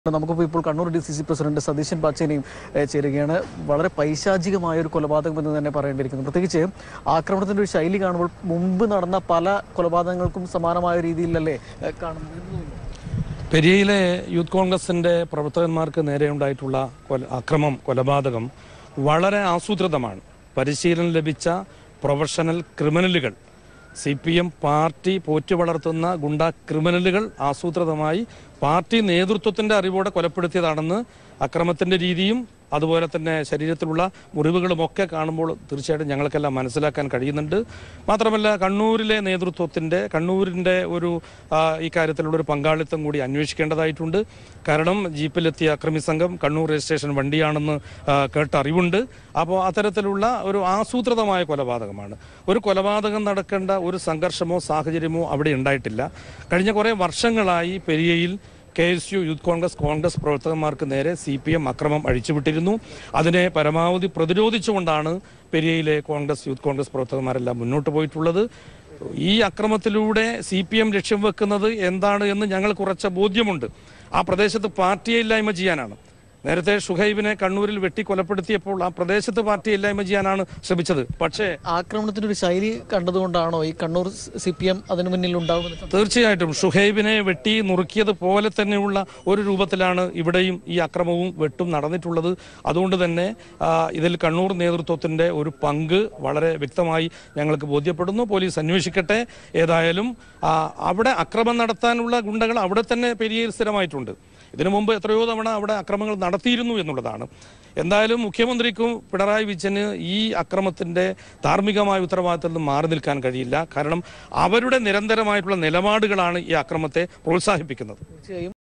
നമുക്കിപ്പോൾ ഇപ്പോൾ Kannur D C C president Satheesan പാച്ചേനെയും ഏഹ്, ചേരുകയാണ് വളരെ പൈശാചികമായ ഒരു കൊലപാതകം എന്ന് തന്നെ പറയേണ്ടിയിരിക്കുന്നു പ്രത്യേകിച്ച് ആക്രമണത്തിന്റെ ഒരു ശൈലി കാണുമ്പോൾ മുമ്പ് നടന്ന പല കൊലപാതകങ്ങൾക്കും സമാനമായ രീതിയിലല്ലേ ഏഹ്, കാണുന്നത് എന്ന് തോന്നുന്നു. പെരിയയിലെ യൂത്ത് കോൺഗ്രസിന്റെ പ്രവർത്തകന്മാർക്ക് നേരെ ഉണ്ടായിട്ടുള്ള കൊല അക്രമം കൊലപാതകം വളരെ ആസൂത്രിതമാണ് പരിശീലനം ലഭിച്ച പ്രൊഫഷണൽ ക്രിമിനലുകൾ സി പി എം പാർട്ടി പോറ്റി വളർത്തുന്ന ഗുണ്ട ക്രിമിനലുകൾ ആസൂത്രിതമായി പാർട്ടി നേതൃത്വത്തിന്റെ അറിവോടെ കൊലപ്പെടുത്തിയതാണെന്ന് അക്രമത്തിന്റെ രീതിയും അതുപോലെ തന്നെ ശരീരത്തിലുള്ള മുറിവുകളുമൊക്കെ കാണുമ്പോൾ തീർച്ചയായിട്ടും ഞങ്ങൾക്കെല്ലാം മനസ്സിലാക്കാൻ കഴിയുന്നുണ്ട് മാത്രമല്ല കണ്ണൂരിലെ നേതൃത്വത്തിൻ്റെ കണ്ണൂരിൻ്റെ ഒരു ആ, ഈ കാര്യത്തിലുള്ള ഒരു പങ്കാളിത്തം കൂടി അന്വേഷിക്കേണ്ടതായിട്ടുണ്ട് കാരണം ജീപ്പിലെത്തിയ അക്രമി സംഘം കണ്ണൂർ രജിസ്ട്രേഷൻ വണ്ടിയാണെന്ന് ആ, കേട്ട അറിവുണ്ട് അപ്പോൾ അത്തരത്തിലുള്ള ഒരു ആസൂത്രിതമായ കൊലപാതകമാണ് ഒരു കൊലപാതകം നടക്കേണ്ട ഒരു സംഘർഷമോ സാഹചര്യമോ അവിടെ ഉണ്ടായിട്ടില്ല കഴിഞ്ഞ കുറേ വർഷങ്ങളായി പെരിയയിൽ K S U youth Congress Congress പ്രവർത്തകന്മാർക്ക് നേരെ സി പി എം അക്രമം അഴിച്ചുവിട്ടിരുന്നു അതിനെ പരമാവധി പ്രതിരോധിച്ചുകൊണ്ടാണ് പെരിയയിലെ കോൺഗ്രസ് യൂത്ത് കോൺഗ്രസ് പ്രവർത്തകന്മാരെല്ലാം മുന്നോട്ട് പോയിട്ടുള്ളത് ഈ അക്രമത്തിലൂടെ സി പി എം ലക്ഷ്യം വെക്കുന്നത് എന്താണ് എന്ന് ഞങ്ങൾ കുറച്ച ബോധ്യമുണ്ട് ആ പ്രദേശത്ത് പാർട്ടിയെ ഇല്ലായ്മ ചെയ്യാനാണ് നേരത്തെ ഷുഹൈബിനെ കണ്ണൂരിൽ വെട്ടി കൊലപ്പെടുത്തിയപ്പോൾ ആ പ്രദേശത്ത് പാർട്ടിയെ ഇല്ലായ്മ ചെയ്യാനാണ് ശ്രമിച്ചത് പക്ഷേ ആക്രമണത്തിന്റെ ഒരു ശൈലി കണ്ടതുകൊണ്ടാണോ ഈ കണ്ണൂർ സി പി എം അതിനു മുന്നിൽ ഉണ്ടാകുമെന്ന് തീർച്ചയായിട്ടും ഷുഹൈബിനെ വെട്ടി നുറുക്കിയത് പോലെ തന്നെയുള്ള ഒരു രൂപത്തിലാണ് ഇവിടെയും ഈ അക്രമവും വെട്ടും നടന്നിട്ടുള്ളത് അതുകൊണ്ട് തന്നെ ആ, ഇതിൽ കണ്ണൂർ നേതൃത്വത്തിന്റെ ഒരു പങ്ക് വളരെ വ്യക്തമായി ഞങ്ങൾക്ക് ബോധ്യപ്പെടുന്നു പോലീസ് അന്വേഷിക്കട്ടെ ഏതായാലും ആ, അവിടെ അക്രമം നടത്താനുള്ള ഗുണ്ടകൾ അവിടെ തന്നെ പെരിയയിൽ സ്ഥിരമായിട്ടുണ്ട് ഇതിനു മുമ്പ് എത്രയോ തവണ അവിടെ അക്രമങ്ങൾ നടത്തിയിരുന്നു എന്നുള്ളതാണ് എന്തായാലും മുഖ്യമന്ത്രിക്കും പിണറായി വിജയന് ഈ അക്രമത്തിന്റെ ധാർമ്മികമായ ഉത്തരവാദിത്തത്തിൽ നിന്ന് മാറി നിൽക്കാൻ കഴിയില്ല കാരണം അവരുടെ നിരന്തരമായിട്ടുള്ള നിലപാടുകളാണ് ഈ അക്രമത്തെ പ്രോത്സാഹിപ്പിക്കുന്നത് തീർച്ചയായും